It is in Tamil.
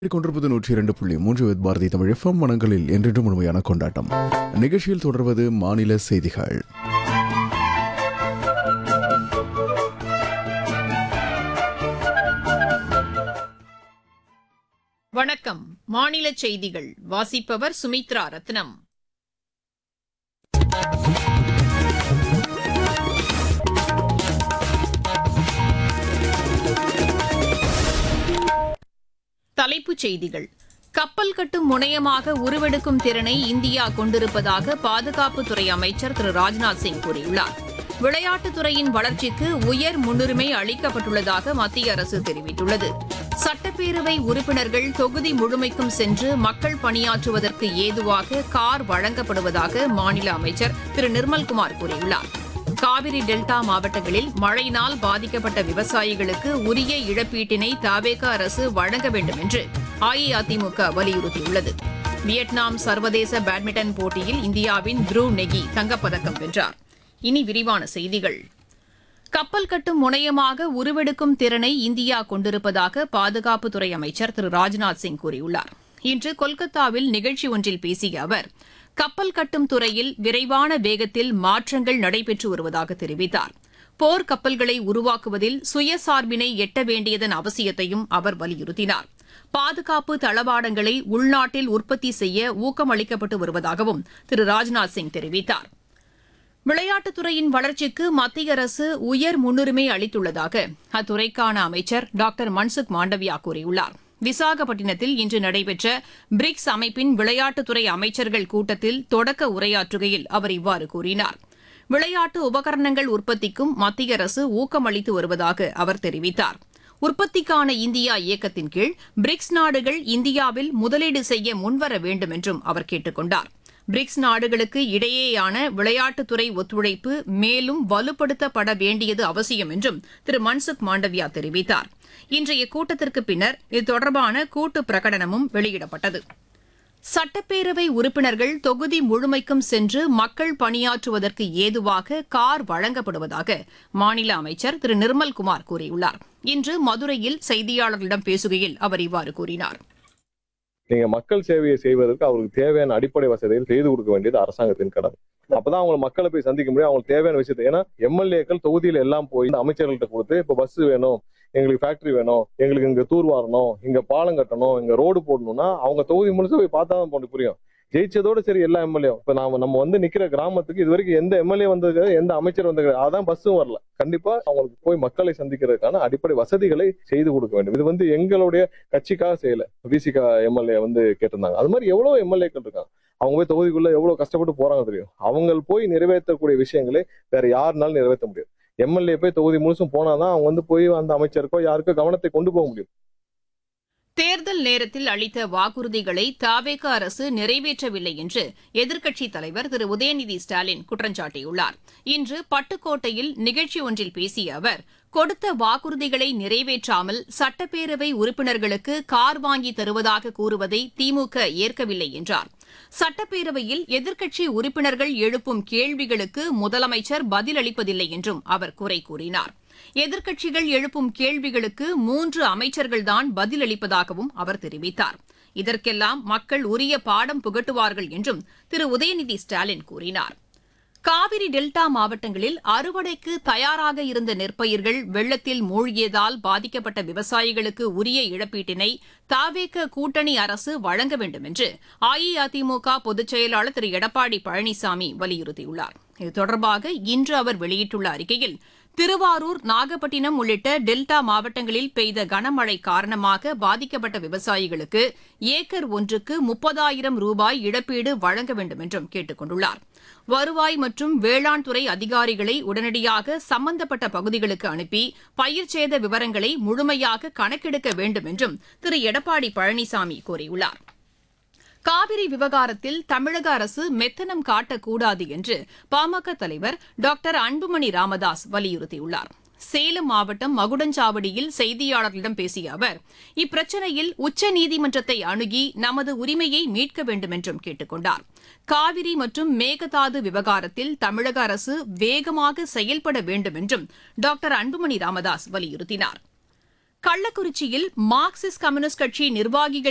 கொண்டிருப்பது நூற்றி இரண்டு புள்ளி மூன்று வித் பாரதி தமிழ் எஃப்எம் மனங்களில் என்றென்றும் முழுமையான கொண்டாட்டம் நிகழ்ச்சியில் தொடர்வது மாநில செய்திகள் வணக்கம் மாநில செய்திகள் வாசிப்பவர் சுமித்ரா ரத்னம் தலைப்புச் செய்திகள் கப்பல் கட்டும் முனையமாக உருவெடுக்கும் திறனை இந்தியா கொண்டிருப்பதாக பாதுகாப்புத்துறை அமைச்சர் திரு ராஜ்நாத் சிங் கூறியுள்ளார் விளையாட்டுத் துறையின் வளர்ச்சிக்கு உயர் முன்னுரிமை அளிக்கப்பட்டுள்ளதாக மத்திய அரசு தெரிவித்துள்ளது சட்டப்பேரவை உறுப்பினர்கள் தொகுதி முழுமைக்கும் சென்று மக்கள் பணியாற்றுவதற்கு ஏதுவாக கார் வழங்கப்படுவதாக மாநில அமைச்சர் திரு நிர்மல்குமார் கூறியுள்ளார் காவிரி டெல்டா மாவட்டங்களில் மழையினால் பாதிக்கப்பட்ட விவசாயிகளுக்கு உரிய இழப்பீட்டினை தாவேக அரசு வழங்க வேண்டும் என்று அஇஅதிமுக வலியுறுத்தியுள்ளது வியட்நாம் சர்வதேச பேட்மிண்டன் போட்டியில் இந்தியாவின் த்ருவ் நெகி தங்கப்பதக்கம் வென்றார் இனி விரிவான செய்திகள் கப்பல் கட்டும் முனையமாக உருவெடுக்கும் திறனை இந்தியா கொண்டிருப்பதாக பாதுகாப்புத்துறை அமைச்சர் திரு ராஜ்நாத் சிங் கூறியுள்ளார் இன்று கொல்கத்தாவில் நிகழ்ச்சி ஒன்றில் பேசிய அவர் கப்பல் கட்டும் துறையில் விரைவான வேகத்தில் மாற்றங்கள் நடைபெற்று வருவதாக தெரிவித்தார் போர் கப்பல்களை உருவாக்குவதில் சுயசார்பினை எட்ட வேண்டியதன் அவசியத்தையும் அவர் வலியுறுத்தினார் பாதுகாப்பு தளவாடங்களை உள்நாட்டில் உற்பத்தி செய்ய ஊக்கமளிக்கப்பட்டு வருவதாகவும் திரு ராஜ்நாத் சிங் தெரிவித்தார் விளையாட்டுத்துறையின் வளர்ச்சிக்கு மத்திய அரசு உயர் முன்னுரிமை அளித்துள்ளதாக அத்துறைக்கான அமைச்சர் டாக்டர் மன்சுக் மாண்டவியா கூறியுள்ளார் விசாகப்பட்டினத்தில் இன்று நடைபெற்ற பிரிக்ஸ் அமைப்பின் விளையாட்டுத்துறை அமைச்சர்கள் கூட்டத்தில் தொடக்க உரையாற்றுகையில் அவர் இவ்வாறு கூறினார் விளையாட்டு உபகரணங்கள் உற்பத்திக்கும் மத்திய அரசு ஊக்கமளித்து வருவதாக அவர் தெரிவித்தார் உற்பத்திக்கான இந்தியா இயக்கத்தின் கீழ் பிரிக்ஸ் நாடுகள் இந்தியாவில் முதலீடு செய்ய முன்வர வேண்டும் என்றும் அவர் கேட்டுக் கொண்டார் பிரிக்ஸ் நாடுகளுக்கு இடையேயான விளையாட்டுத்துறை ஒத்துழைப்பு மேலும் வலுப்படுத்தப்பட வேண்டியது அவசியம் என்றும் திரு மன்சுக் மாண்டவியா தெரிவித்தார் இன்றைய கூட்டத்திற்கு பின்னர் இது தொடர்பான கூட்டு பிரகடனமும் வெளியிடப்பட்டது சட்டப்பேரவை உறுப்பினர்கள் தொகுதி முழுமைக்கும் சென்று மக்கள் பணியாற்றுவதற்கு ஏதுவாக கார் வழங்கப்படுவதாக மாநில அமைச்சர் திரு நிர்மல்குமார் கூறியுள்ளார் இன்று மதுரையில் செய்தியாளர்களிடம் பேசுகையில் அவர் இவ்வாறு கூறினார் நீங்க மக்கள் சேவையை செய்வதற்கு அவருக்கு தேவையான அடிப்படை வசதிகள் செய்து கொடுக்க வேண்டியது அரசாங்கத்தின் கடமை அப்பதான் அவங்க மக்களை போய் சந்திக்க முடியும் அவங்களுக்கு தேவையான விஷயத்தை ஏன்னா எம்எல்ஏக்கள் தொகுதியில எல்லாம் போய் இந்த அமைச்சர்கள்ட்ட கொடுத்து இப்ப பஸ் வேணும் எங்களுக்கு ஃபேக்டரி வேணும் எங்களுக்கு இங்க தூர் வாரணும் இங்க பாலம் கட்டணும் இங்க ரோடு போடணும்னா அவங்க தொகுதி முழுசு போய் பார்த்தா தான் போட்டு புரியும் ஜெயிச்சதோட சரி எல்லா எம்எல்ஏ இப்ப நாம நம்ம வந்து நிக்கிற கிராமத்துக்கு இது வரைக்கும் எந்த எம்எல்ஏ வந்தது எந்த அமைச்சர் வந்தது அதான் பஸ்ஸும் வரல கண்டிப்பா அவங்களுக்கு போய் மக்களை சந்திக்கிறதுக்கான அடிப்படை வசதிகளை செய்து கொடுக்க வேண்டும் இது வந்து எங்களுடைய கட்சிக்காக செய்யல விசிகா எம்எல்ஏ வந்து கேட்டிருந்தாங்க அது மாதிரி எவ்வளவு எம்எல்ஏக்கள் இருக்காங்க அவங்க போய் தொகுதிக்குள்ள எவ்வளவு கஷ்டப்பட்டு போறாங்க தெரியும் அவங்க போய் நிறைவேற்றக்கூடிய விஷயங்களை வேற யாருனாலும் நிறைவேற்ற முடியாது எம்எல்ஏ போய் தொகுதி முழுசும் போனாதான் அவங்க வந்து போய் அந்த அமைச்சருக்கோ யாருக்கோ கவனத்தை கொண்டு போக முடியும் தேர்தல் நேரத்தில் அளித்த வாக்குறுதிகளை தாவேக அரசு நிறைவேற்றவில்லை என்று எதிர்க்கட்சித் தலைவர் திரு உதயநிதி ஸ்டாலின் குற்றம் சாட்டியுள்ளார் இன்று பட்டுக்கோட்டையில் நிகழ்ச்சி ஒன்றில் பேசிய அவர் கொடுத்த வாக்குறுதிகளை நிறைவேற்றாமல் சட்டப்பேரவை உறுப்பினர்களுக்கு கார் வாங்கி தருவதாக கூறுவதை திமுக ஏற்கவில்லை என்றார் சட்டப்பேரவையில் எதிர்க்கட்சி உறுப்பினர்கள் எழுப்பும் கேள்விகளுக்கு முதலமைச்சர் பதிலளிப்பதில்லை என்றும் அவர் குறை கூறினார் எதிர்க்கட்சிகள் எழுப்பும் கேள்விகளுக்கு மூன்று அமைச்சர்கள்தான் பதிலளிப்பதாகவும் அவர் தெரிவித்தார் இதற்கெல்லாம் மக்கள் உரிய பாடம் புகட்டுவார்கள் என்றும் திரு உதயநிதி ஸ்டாலின் கூறினார் காவிரி டெல்டா மாவட்டங்களில் அறுவடைக்கு தயாராக இருந்த நெற்பயிர்கள் வெள்ளத்தில் மூழ்கியதால் பாதிக்கப்பட்ட விவசாயிகளுக்கு உரிய இழப்பீட்டினை தாவேக கூட்டணி அரசு வழங்க வேண்டும் என்று அஇஅதிமுக பொதுச் செயலாளர் திரு எடப்பாடி பழனிசாமி வலியுறுத்தியுள்ளார் இது தொடர்பாக இன்று அவர் வெளியிட்டுள்ள அறிக்கையில் திருவாரூர் நாகப்பட்டினம் உள்ளிட்ட டெல்டா மாவட்டங்களில் பெய்த கனமழை காரணமாக பாதிக்கப்பட்ட விவசாயிகளுக்கு ஏக்கர் ஒன்றுக்கு முப்பதாயிரம் ரூபாய் இழப்பீடு வழங்க வேண்டும் என்றும் கேட்டுக் கொண்டுள்ளார் வருவாய் மற்றும் வேளாண் துறை அதிகாரிகளை உடனடியாக சம்பந்தப்பட்ட பகுதிகளுக்கு அனுப்பி பயிர் சேத விவரங்களை முழுமையாக கணக்கெடுக்க வேண்டும் என்றும் திரு எடப்பாடி பழனிசாமி கூறியுள்ளார் காவிரி விவகாரத்தில் தமிழக அரசு மெத்தனம் காட்டக்கூடாது என்று பாமக தலைவர் டாக்டர் அன்புமணி ராமதாஸ் வலியுறுத்தியுள்ளார் சேலம் மாவட்டம் மகுடஞ்சாவடியில் செய்தியாளர்களிடம் பேசிய அவர் இப்பிரச்சினையில் உச்சநீதிமன்றத்தை அணுகி நமது உரிமையை மீட்க வேண்டும் என்றும் கேட்டுக் கொண்டார் காவிரி மற்றும் மேகதாது விவகாரத்தில் தமிழக அரசு வேகமாக செயல்பட வேண்டும் என்றும் டாக்டர் அன்புமணி ராமதாஸ் வலியுறுத்தினார் கள்ளக்குறிச்சியில் மார்க்சிஸ்ட் கம்யூனிஸ்ட் கட்சி நிர்வாகிகள்